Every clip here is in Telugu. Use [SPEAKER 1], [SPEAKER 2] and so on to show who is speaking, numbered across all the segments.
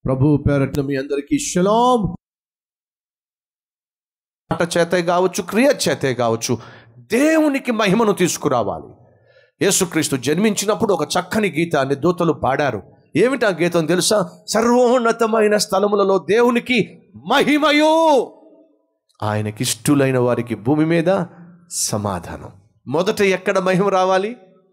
[SPEAKER 1] ప్రభు పేరట్ల మీ అందరికీ షలాం మాట చేతే కావచ్చు క్రియ చేతే కావచ్చు దేవునికి మహిమను తీసుకురావాలి యేసుక్రీస్తు జన్మించినప్పుడు ఒక చక్కని గీతాన్ని దూతలు పాడారు ఏమిటి ఆ గీతం తెలుసా సర్వోన్నతమైన స్థలములలో దేవునికి మహిమయో ఆయనకిష్టులైన వారికి భూమి మీద సమాధానం మొదట ఎక్కడ మహిమ రావాలి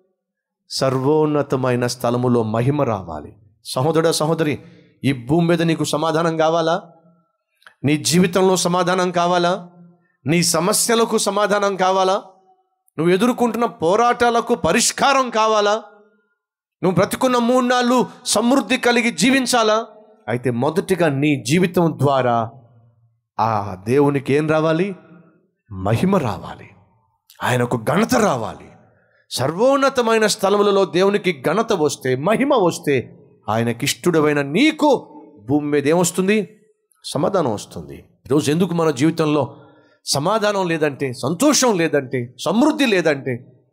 [SPEAKER 1] సర్వోన్నతమైన స్థలములో మహిమ రావాలి సహోదరుడ సహోదరి ఈ భూమి మీద నీకు సమాధానం కావాలా నీ జీవితంలో సమాధానం కావాలా నీ సమస్యలకు సమాధానం కావాలా నువ్వు ఎదుర్కొంటున్న పోరాటాలకు పరిష్కారం కావాలా నువ్వు బ్రతుకున్న మూడు నాళ్ళు సమృద్ధి కలిగి జీవించాలా అయితే మొదటిగా నీ జీవితం ద్వారా ఆ దేవునికి ఏం రావాలి మహిమ రావాలి ఆయనకు ఘనత రావాలి సర్వోన్నతమైన స్థలములలో దేవునికి ఘనత వస్తే మహిమ వస్తే ఆయనకిష్టుడమైన నీకు భూమి మీద ఏమొస్తుంది సమాధానం వస్తుంది ఈరోజు ఎందుకు మన జీవితంలో సమాధానం లేదంటే సంతోషం లేదంటే సమృద్ధి లేదంటే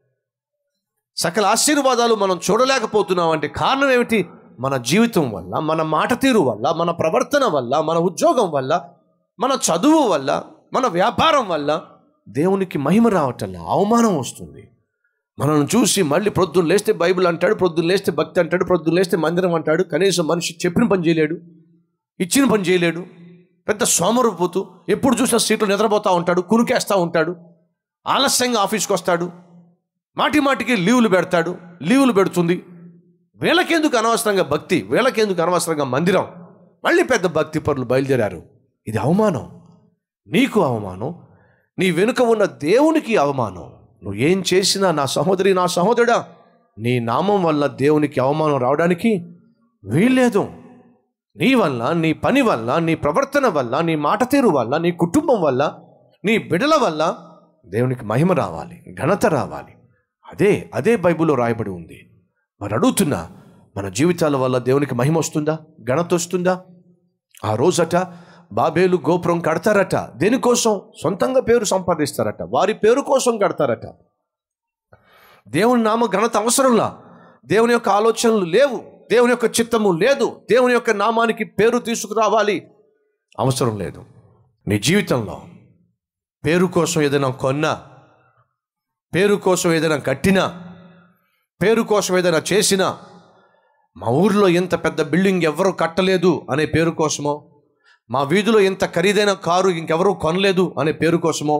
[SPEAKER 1] సకల ఆశీర్వాదాలు మనం చూడలేకపోతున్నాం అంటే కారణం ఏమిటి మన జీవితం వల్ల మన మాట తీరు వల్ల మన ప్రవర్తన వల్ల మన ఉద్యోగం వల్ల మన చదువు వల్ల మన వ్యాపారం వల్ల దేవునికి మహిమ రావటంలా అవమానం వస్తుంది మనల్ని చూసి మళ్ళీ ప్రొద్దున లేస్తే బైబిల్ అంటాడు ప్రొద్దున లేస్తే భక్తి అంటాడు ప్రొద్దున లేస్తే మందిరం అంటాడు కనీసం మనిషి చెప్పిన పని చేయలేడు ఇచ్చిన పని చేయలేడు పెద్ద సోమరపోతూ ఎప్పుడు చూసినా సీట్లు నిద్రపోతూ ఉంటాడు కునుకేస్తూ ఉంటాడు ఆలస్యంగా ఆఫీస్కి వస్తాడు మాటి మాటికి లీవులు పెడతాడు లీవులు పెడుతుంది వీళ్ళకెందుకు అనవసరంగా భక్తి వీళ్ళకెందుకు అనవసరంగా మందిరం మళ్ళీ పెద్ద భక్తి పరులు బయలుదేరారు ఇది అవమానం నీకు అవమానం నీ వెనుక ఉన్న దేవునికి అవమానం నువ్వు ఏం చేసినా నా సహోదరి నా సహోదరుడా నీ నామం వల్ల దేవునికి అవమానం రావడానికి వీల్లేదు నీ వల్ల నీ పని వల్ల నీ ప్రవర్తన వల్ల నీ మాట తీరు వల్ల నీ కుటుంబం వల్ల నీ బిడల వల్ల దేవునికి మహిమ రావాలి ఘనత రావాలి అదే అదే బైబిల్లో రాయబడి ఉంది మరి అడుగుతున్నా మన జీవితాల వల్ల దేవునికి మహిమ వస్తుందా ఘనత వస్తుందా ఆ రోజట బాబేలు గోపురం కడతారట దేనికోసం సొంతంగా పేరు సంపాదిస్తారట వారి పేరు కోసం కడతారట దేవుని నామ ఘనత అవసరంలా దేవుని యొక్క ఆలోచనలు లేవు దేవుని యొక్క చిత్తము లేదు దేవుని యొక్క నామానికి పేరు తీసుకురావాలి అవసరం లేదు నీ జీవితంలో పేరు కోసం ఏదైనా కొన్నా పేరు కోసం ఏదైనా కట్టినా పేరు కోసం ఏదైనా చేసినా మా ఊర్లో ఇంత పెద్ద బిల్డింగ్ ఎవరు కట్టలేదు అనే పేరు కోసమో మా వీధిలో ఇంత ఖరీదైన కారు ఇంకెవరూ కొనలేదు అనే పేరు కోసమో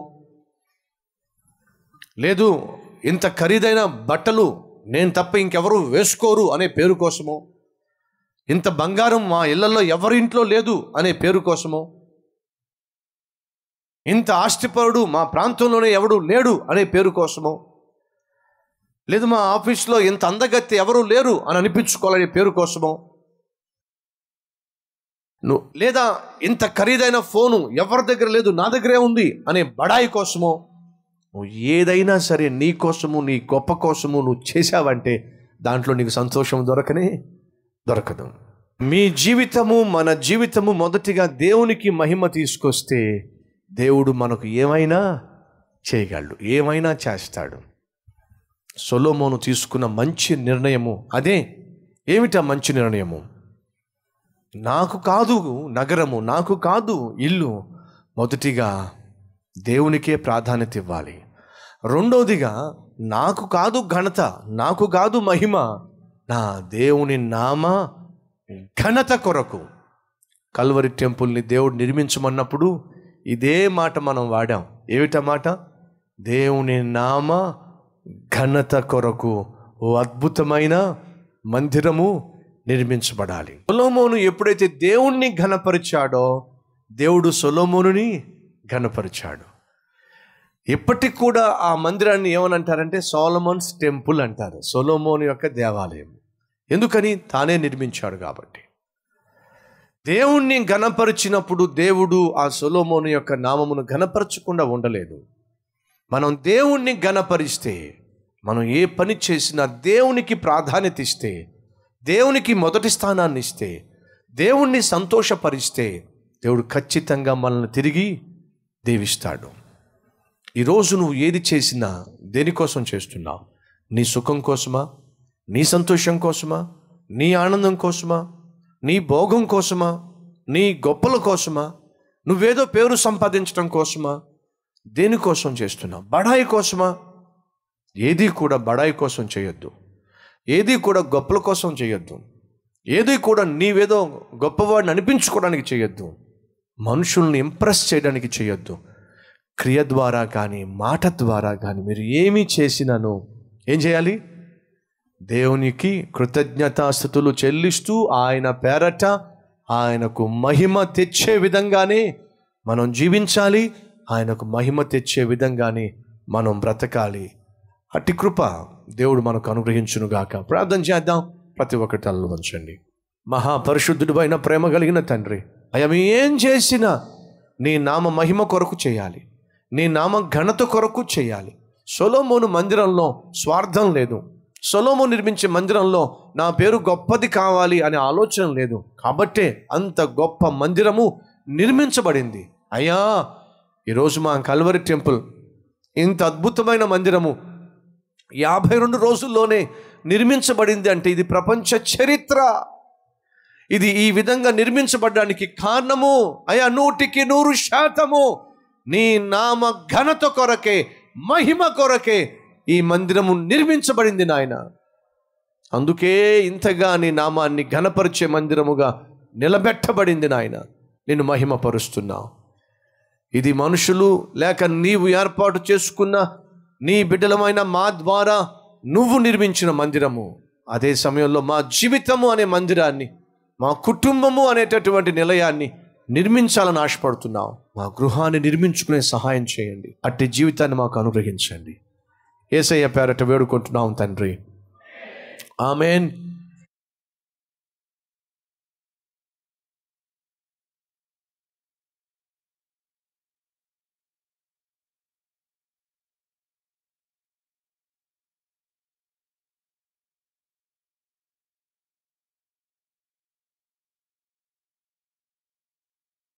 [SPEAKER 1] లేదు ఇంత ఖరీదైన బట్టలు నేను తప్ప ఇంకెవరు వేసుకోరు అనే పేరు కోసమో ఇంత బంగారం మా ఇళ్లలో ఎవరి ఇంట్లో లేదు అనే పేరు కోసమో ఇంత ఆస్తిపరుడు మా ప్రాంతంలోనే ఎవడు లేడు అనే పేరు కోసమో లేదు మా ఆఫీస్లో ఇంత అందగత్తి ఎవరు లేరు అని అనిపించుకోవాలనే పేరు కోసమో నువ్వు లేదా ఇంత ఖరీదైన ఫోను ఎవరి దగ్గర లేదు నా దగ్గరే ఉంది అనే బడాయి కోసమో నువ్వు ఏదైనా సరే నీ కోసము నీ గొప్ప కోసము నువ్వు చేశావంటే దాంట్లో నీకు సంతోషం దొరకనే దొరకదు మీ జీవితము మన జీవితము మొదటిగా దేవునికి మహిమ తీసుకొస్తే దేవుడు మనకు ఏమైనా చేయగలడు ఏమైనా చేస్తాడు సొలోమోను తీసుకున్న మంచి నిర్ణయము అదే ఏమిటా మంచి నిర్ణయము నాకు కాదు నగరము నాకు కాదు ఇల్లు మొదటిగా దేవునికే ప్రాధాన్యత ఇవ్వాలి రెండవదిగా నాకు కాదు ఘనత నాకు కాదు మహిమ నా దేవుని నామ ఘనత కొరకు కల్వరి టెంపుల్ని దేవుడు నిర్మించమన్నప్పుడు ఇదే మాట మనం వాడాం ఏమిటా మాట దేవుని నామ ఘనత కొరకు ఓ అద్భుతమైన మందిరము నిర్మించబడాలి సొలోమోను ఎప్పుడైతే దేవుణ్ణి ఘనపరిచాడో దేవుడు సొలోమోనుని ఘనపరిచాడు ఇప్పటికి కూడా ఆ మందిరాన్ని ఏమని అంటారంటే సోలమోన్స్ టెంపుల్ అంటారు సొలోమోను యొక్క దేవాలయం ఎందుకని తానే నిర్మించాడు కాబట్టి దేవుణ్ణి ఘనపరిచినప్పుడు దేవుడు ఆ సొలోమోను యొక్క నామమును ఘనపరచకుండా ఉండలేదు మనం దేవుణ్ణి ఘనపరిస్తే మనం ఏ పని చేసినా దేవునికి ప్రాధాన్యత ఇస్తే దేవునికి మొదటి స్థానాన్ని ఇస్తే దేవుణ్ణి సంతోషపరిస్తే దేవుడు ఖచ్చితంగా మనల్ని తిరిగి దీవిస్తాడు ఈరోజు నువ్వు ఏది చేసినా దేనికోసం చేస్తున్నావు నీ సుఖం కోసమా నీ సంతోషం కోసమా నీ ఆనందం కోసమా నీ భోగం కోసమా నీ గొప్పల కోసమా నువ్వేదో పేరు సంపాదించడం కోసమా దేనికోసం చేస్తున్నావు బడాయి కోసమా ఏది కూడా బడాయి కోసం చేయొద్దు ఏది కూడా గొప్పల కోసం చేయొద్దు ఏది కూడా నీవేదో గొప్పవాడిని అనిపించుకోవడానికి చేయొద్దు మనుషుల్ని ఇంప్రెస్ చేయడానికి చేయొద్దు క్రియ ద్వారా కానీ మాట ద్వారా కానీ మీరు ఏమి చేసినాను ఏం చేయాలి దేవునికి కృతజ్ఞతాస్థుతులు చెల్లిస్తూ ఆయన పేరట ఆయనకు మహిమ తెచ్చే విధంగానే మనం జీవించాలి ఆయనకు మహిమ తెచ్చే విధంగానే మనం బ్రతకాలి అట్టి కృప దేవుడు మనకు అనుగ్రహించునుగాక ప్రార్థన చేద్దాం ప్రతి ఒక్కటి తలలు వంచండి మహాపరిశుద్ధుడు అయిన ప్రేమ కలిగిన తండ్రి అయ్యా మేము ఏం చేసినా నీ నామ మహిమ కొరకు చేయాలి నీ నామ ఘనత కొరకు చేయాలి సొలోమోను మందిరంలో స్వార్థం లేదు సొలోమో నిర్మించే మందిరంలో నా పేరు గొప్పది కావాలి అనే ఆలోచన లేదు కాబట్టే అంత గొప్ప మందిరము నిర్మించబడింది అయ్యా ఈరోజు మా కల్వరి టెంపుల్ ఇంత అద్భుతమైన మందిరము యాభై రెండు రోజుల్లోనే నిర్మించబడింది అంటే ఇది ప్రపంచ చరిత్ర ఇది ఈ విధంగా నిర్మించబడడానికి కారణము అయా నూటికి నూరు శాతము నీ నామ ఘనత కొరకే మహిమ కొరకే ఈ మందిరము నిర్మించబడింది నాయన అందుకే ఇంతగా నీ నామాన్ని ఘనపరిచే మందిరముగా నిలబెట్టబడింది నాయన నిన్ను మహిమపరుస్తున్నావు ఇది మనుషులు లేక నీవు ఏర్పాటు చేసుకున్న నీ బిడ్డలమైన మా ద్వారా నువ్వు నిర్మించిన మందిరము అదే సమయంలో మా జీవితము అనే మందిరాన్ని మా కుటుంబము అనేటటువంటి నిలయాన్ని నిర్మించాలని ఆశపడుతున్నావు మా గృహాన్ని నిర్మించుకునే సహాయం చేయండి అట్టి జీవితాన్ని మాకు అనుగ్రహించండి ఏసయ్య పేరట వేడుకుంటున్నాం తండ్రి ఆమెన్